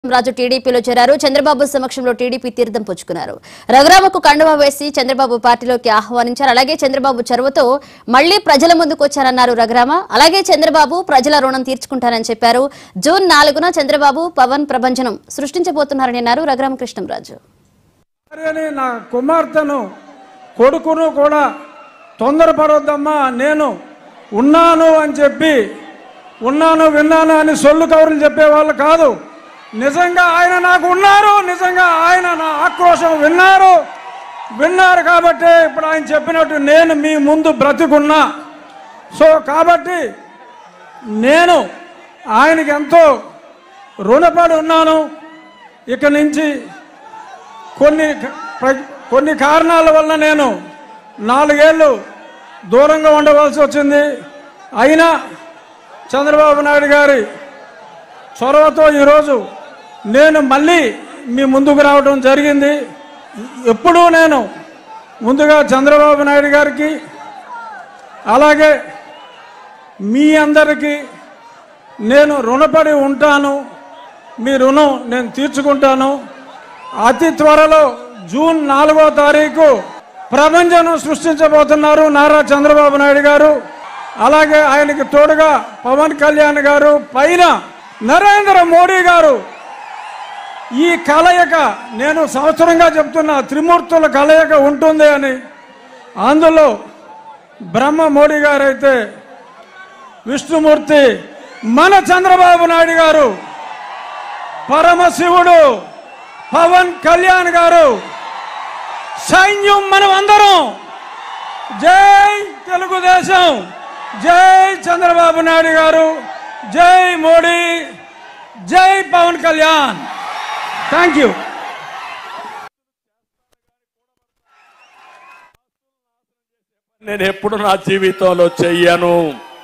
రాజు టీడీపీలో చేరారు చంద్రబాబు సమక్షంలో టీడీపీ తీర్థం పుచ్చుకున్నారు రఘురామకు కండువా వేసి చంద్రబాబు పార్టీలోకి ఆహ్వానించారు అలాగే చంద్రబాబు చొరవతో మళ్లీ ప్రజల ముందుకు వచ్చారన్నారు రఘురామ అలాగే చంద్రబాబు ప్రజల రుణం తీర్చుకుంటారని చెప్పారు జూన్ నాలుగున చంద్రబాబు పవన్ ప్రభంజనం సృష్టించబోతున్నారని అన్నారు రఘురామకృష్ణంరాజు భార్యని నా కుమార్తెను కొడుకును కూడా తొందరపడొద్దమ్మా నేను ఉన్నాను అని చెప్పి ఉన్నాను విన్నాను అని సొల్లు కబుర్లు చెప్పేవాళ్ళు కాదు నిజంగా ఆయన నాకు ఉన్నారు నిజంగా ఆయన నా ఆక్రోశం విన్నారు విన్నారు కాబట్టి ఇప్పుడు ఆయన చెప్పినట్టు నేను మీ ముందు బ్రతికున్నా సో కాబట్టి నేను ఆయనకి ఎంతో రుణపడి ఉన్నాను ఇక నుంచి కొన్ని ప్ర- కొన్ని కారణాల వల్ల నేను నాలుగేళ్ళు దూరంగా ఉండవలసి వచ్చింది అయినా చంద్రబాబు నాయుడు గారి చొరవతో ఈరోజు నేను మళ్ళీ మీ ముందుకు రావడం జరిగింది ఎప్పుడూ నేను ముందుగా చంద్రబాబు నాయుడు గారికి అలాగే మీ అందరికీ నేను రుణపడి ఉంటాను మీ రుణం నేను తీర్చుకుంటాను అతి త్వరలో జూన్ నాలుగో తారీఖు ప్రపంచం సృష్టించబోతున్నారు నారా చంద్రబాబు నాయుడు గారు అలాగే ఆయనకి తోడుగా పవన్ కళ్యాణ్ గారు పైన నరేంద్ర మోడీ గారు ఈ కలయిక నేను సంవత్సరంగా చెప్తున్న త్రిమూర్తుల కలయిక ఉంటుంది అని అందులో బ్రహ్మ మోడీ గారు అయితే విష్ణుమూర్తి మన చంద్రబాబు నాయుడు గారు పరమశివుడు పవన్ కళ్యాణ్ గారు సైన్యం మనం అందరం జై తెలుగుదేశం జై చంద్రబాబు నాయుడు గారు జై మోడీ జై పవన్ కళ్యాణ్ థ్యాంక్ యూ నేను ఎప్పుడు నా జీవితంలో చెయ్యను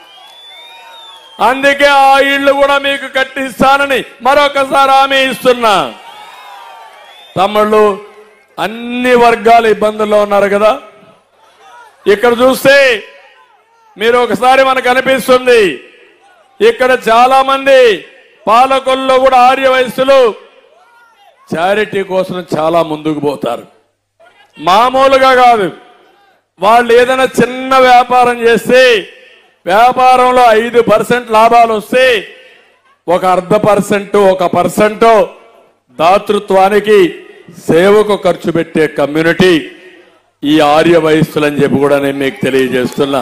అందుకే ఆ ఇళ్ళు కూడా మీకు కట్టిస్తానని మరొకసారి హామీ ఇస్తున్నా తమ్ముళ్ళు అన్ని వర్గాల ఇబ్బందుల్లో ఉన్నారు కదా ఇక్కడ చూస్తే మీరు ఒకసారి మనకు అనిపిస్తుంది ఇక్కడ చాలా మంది పాలకుల్లో కూడా ఆర్య వయస్సులు చారిటీ కోసం చాలా ముందుకు పోతారు మామూలుగా కాదు వాళ్ళు ఏదైనా చిన్న వ్యాపారం చేస్తే వ్యాపారంలో ఐదు పర్సెంట్ లాభాలు వస్తే ఒక అర్ధ పర్సెంట్ ఒక పర్సెంట్ దాతృత్వానికి సేవకు ఖర్చు పెట్టే కమ్యూనిటీ ఈ ఆర్య వయస్సులని చెప్పి కూడా నేను మీకు తెలియజేస్తున్నా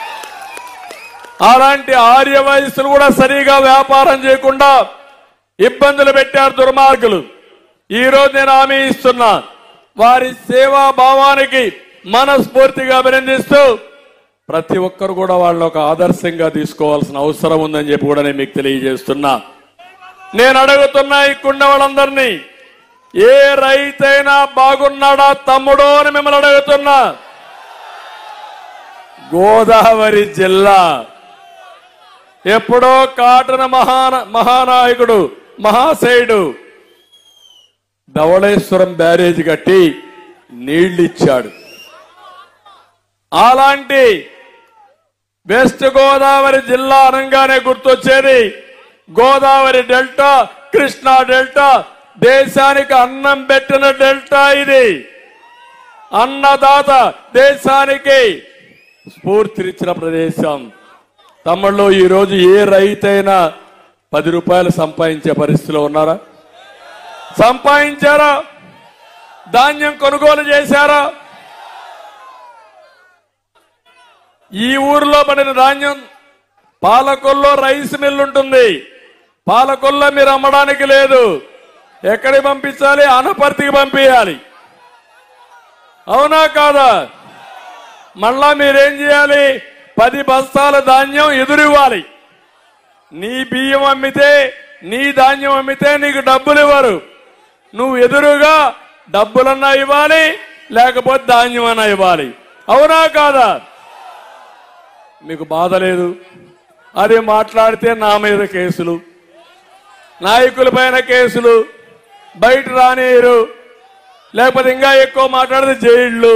అలాంటి ఆర్య వయస్సులు కూడా సరిగా వ్యాపారం చేయకుండా ఇబ్బందులు పెట్టారు దుర్మార్గులు ఈ రోజు నేను హామీ ఇస్తున్నా వారి సేవా భావానికి మనస్ఫూర్తిగా అభినందిస్తూ ప్రతి ఒక్కరు కూడా వాళ్ళని ఒక ఆదర్శంగా తీసుకోవాల్సిన అవసరం ఉందని చెప్పి కూడా నేను మీకు తెలియజేస్తున్నా నేను అడుగుతున్నా ఇక్కడున్న వాళ్ళందరినీ ఏ రైతైనా బాగున్నాడా తమ్ముడో అని మిమ్మల్ని అడుగుతున్నా గోదావరి జిల్లా ఎప్పుడో కాటన మహాన మహానాయకుడు మహాశయుడు ధవళేశ్వరం బ్యారేజ్ కట్టి నీళ్లిచ్చాడు అలాంటి వెస్ట్ గోదావరి జిల్లా అనగానే గుర్తొచ్చేది గోదావరి డెల్టా కృష్ణా డెల్టా దేశానికి అన్నం పెట్టిన డెల్టా ఇది అన్నదాత దేశానికి స్ఫూర్తినిచ్చిన ప్రదేశం తమ్ముళ్ళు ఈ రోజు ఏ రైతైనా పది రూపాయలు సంపాదించే పరిస్థితిలో ఉన్నారా సంపాదించారా ధాన్యం కొనుగోలు చేశారా ఈ ఊర్లో పడిన ధాన్యం పాలకొల్లో రైస్ మిల్ ఉంటుంది పాలకొల్లో మీరు అమ్మడానికి లేదు ఎక్కడికి పంపించాలి అనపర్తికి పంపించాలి అవునా కాదా మళ్ళా మీరేం చేయాలి పది బస్తాల ధాన్యం ఎదురివ్వాలి నీ బియ్యం అమ్మితే నీ ధాన్యం అమ్మితే నీకు డబ్బులు ఇవ్వరు నువ్వు ఎదురుగా డబ్బులన్నా ఇవ్వాలి లేకపోతే ధాన్యం అన్నా ఇవ్వాలి అవునా కాదా మీకు బాధ లేదు అది మాట్లాడితే నా మీద కేసులు నాయకుల పైన కేసులు బయట రానియరు లేకపోతే ఇంకా ఎక్కువ మాట్లాడితే జైళ్ళు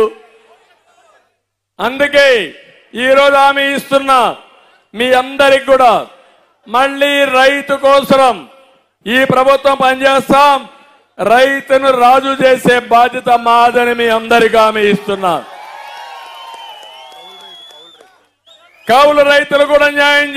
అందుకే ఈరోజు హామీ ఇస్తున్నా మీ అందరికి కూడా మళ్ళీ రైతు కోసరం ఈ ప్రభుత్వం పనిచేస్తాం రైతును రాజు చేసే బాధ్యత మాదని మీ అందరికీ హామీ ఇస్తున్నా కౌలు రైతులు కూడా న్యాయం